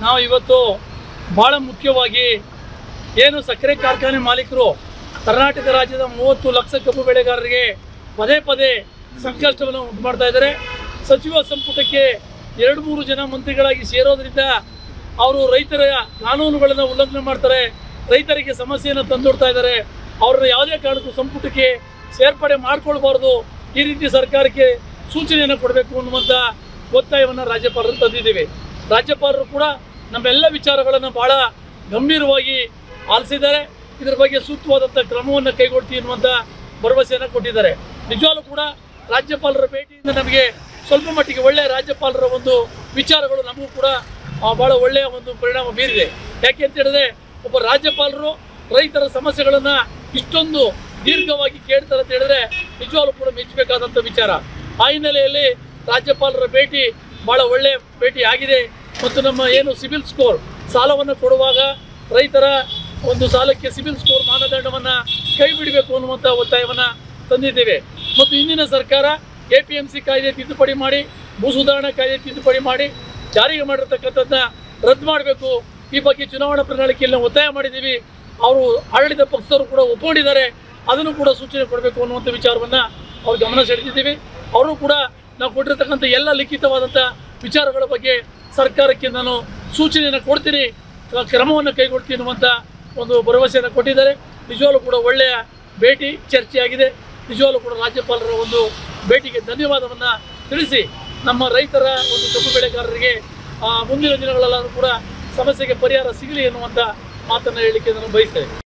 ನಾವು ಇವತ್ತು ಭಾಳ ಮುಖ್ಯವಾಗಿ ಏನು ಸಕ್ಕರೆ ಕಾರ್ಖಾನೆ ಮಾಲೀಕರು ಕರ್ನಾಟಕ ರಾಜ್ಯದ ಮೂವತ್ತು ಲಕ್ಷ ಕಬ್ಬು ಬೆಳೆಗಾರರಿಗೆ ಪದೇ ಪದೇ ಸಂಕಷ್ಟವನ್ನು ಉಂಟು ಮಾಡ್ತಾ ಇದ್ದಾರೆ ಸಚಿವ ಸಂಪುಟಕ್ಕೆ ಎರಡು ಮೂರು ಜನ ಮಂತ್ರಿಗಳಾಗಿ ಸೇರೋದ್ರಿಂದ ಅವರು ರೈತರ ಕಾನೂನುಗಳನ್ನು ಉಲ್ಲಂಘನೆ ಮಾಡ್ತಾರೆ ರೈತರಿಗೆ ಸಮಸ್ಯೆಯನ್ನು ತಂದೊಡ್ತಾ ಇದ್ದಾರೆ ಅವ್ರನ್ನ ಯಾವುದೇ ಕಾರಣಕ್ಕೂ ಸಂಪುಟಕ್ಕೆ ಸೇರ್ಪಡೆ ಮಾಡ್ಕೊಳ್ಬಾರ್ದು ಈ ರೀತಿ ಸರ್ಕಾರಕ್ಕೆ ಸೂಚನೆಯನ್ನು ಕೊಡಬೇಕು ಅನ್ನುವಂಥ ಒತ್ತಾಯವನ್ನು ರಾಜ್ಯಪಾಲರು ತಂದಿದ್ದೀವಿ ರಾಜ್ಯಪಾಲರು ಕೂಡ ನಮ್ಮೆಲ್ಲ ವಿಚಾರಗಳನ್ನು ಭಾಳ ಗಂಭೀರವಾಗಿ ಆಲಿಸಿದ್ದಾರೆ ಇದರ ಬಗ್ಗೆ ಸೂಕ್ತವಾದಂಥ ಕ್ರಮವನ್ನು ಕೈಗೊಳ್ತೀವಿ ಅನ್ನುವಂಥ ಭರವಸೆಯನ್ನು ಕೊಟ್ಟಿದ್ದಾರೆ ನಿಜವಾಗ್ಲೂ ಕೂಡ ರಾಜ್ಯಪಾಲರ ಭೇಟಿಯಿಂದ ನಮಗೆ ಸ್ವಲ್ಪ ಮಟ್ಟಿಗೆ ಒಳ್ಳೆಯ ರಾಜ್ಯಪಾಲರ ಒಂದು ವಿಚಾರಗಳು ನಮಗೂ ಕೂಡ ಆ, ಬಹಳ ಒಳ್ಳೆಯ ಒಂದು ಪರಿಣಾಮ ಬೀರಿದೆ ಯಾಕೆ ಅಂತ ಹೇಳಿದ್ರೆ ಒಬ್ಬ ರಾಜ್ಯಪಾಲರು ರೈತರ ಸಮಸ್ಯೆಗಳನ್ನು ಇಷ್ಟೊಂದು ದೀರ್ಘವಾಗಿ ಕೇಳ್ತಾರೆ ಅಂತ ಹೇಳಿದ್ರೆ ನಿಜವಾಗ್ಲೂ ಕೂಡ ಮೆಚ್ಚಬೇಕಾದಂಥ ವಿಚಾರ ಆ ಹಿನ್ನೆಲೆಯಲ್ಲಿ ರಾಜ್ಯಪಾಲರ ಭೇಟಿ ಬಹಳ ಒಳ್ಳೆಯ ಭೇಟಿ ಆಗಿದೆ ಮತ್ತು ನಮ್ಮ ಏನು ಸಿಬಿಲ್ ಸ್ಕೋರ್ ಸಾಲವನ್ನು ಕೊಡುವಾಗ ರೈತರ ಒಂದು ಸಾಲಕ್ಕೆ ಸಿಬಿಲ್ ಸ್ಕೋರ್ ಮಾನದಂಡವನ್ನು ಕೈ ಬಿಡಬೇಕು ಅನ್ನುವಂಥ ಒತ್ತಾಯವನ್ನು ತಂದಿದ್ದೇವೆ ಮತ್ತು ಇಂದಿನ ಸರ್ಕಾರ ಎ ಪಿ ಎಂ ಸಿ ಕಾಯ್ದೆ ತಿದ್ದುಪಡಿ ಮಾಡಿ ಭೂ ಸುಧಾರಣಾ ಕಾಯ್ದೆ ತಿದ್ದುಪಡಿ ಮಾಡಿ ಜಾರಿಗೆ ಮಾಡಿರ್ತಕ್ಕಂಥದ್ದನ್ನ ರದ್ದು ಮಾಡಬೇಕು ಈ ಬಗ್ಗೆ ಚುನಾವಣಾ ಪ್ರಣಾಳಿಕೆಯಲ್ಲಿ ನಾವು ಒತ್ತಾಯ ಮಾಡಿದ್ದೀವಿ ಅವರು ಆಡಳಿತ ಪಕ್ಷದವರು ಕೂಡ ಒಪ್ಕೊಂಡಿದ್ದಾರೆ ಅದನ್ನು ಕೂಡ ಸೂಚನೆ ಕೊಡಬೇಕು ಅನ್ನುವಂಥ ವಿಚಾರವನ್ನು ಅವ್ರ ಗಮನ ಸೆಳೆದಿದ್ದೀವಿ ಅವರು ಕೂಡ ನಾವು ಕೊಟ್ಟಿರ್ತಕ್ಕಂಥ ಎಲ್ಲ ಲಿಖಿತವಾದಂಥ ವಿಚಾರಗಳ ಬಗ್ಗೆ ಸರ್ಕಾರಕ್ಕೆ ನಾನು ಸೂಚನೆಯನ್ನು ಕೊಡ್ತೀನಿ ಕ- ಕ್ರಮವನ್ನು ಕೈಗೊಳ್ತೀನಿ ಅನ್ನುವಂಥ ಒಂದು ಭರವಸೆಯನ್ನು ಕೊಟ್ಟಿದ್ದಾರೆ ನಿಜವಾಗ್ಲೂ ಕೂಡ ಒಳ್ಳೆಯ ಭೇಟಿ ಚರ್ಚೆಯಾಗಿದೆ ನಿಜವಾಗ್ಲೂ ಕೂಡ ರಾಜ್ಯಪಾಲರ ಒಂದು ಭೇಟಿಗೆ ಧನ್ಯವಾದವನ್ನು ತಿಳಿಸಿ ನಮ್ಮ ರೈತರ ಒಂದು ಕಬ್ಬು ಬೆಳೆಗಾರರಿಗೆ ಆ, ಮುಂದಿನ ದಿನಗಳಲ್ಲಾದರೂ ಕೂಡ ಸಮಸ್ಯೆಗೆ ಪರಿಹಾರ ಸಿಗಲಿ ಎನ್ನುವಂಥ ಮಾತನ್ನು ಹೇಳಲಿಕ್ಕೆ ನಾನು ಬಯಸ್ತೇನೆ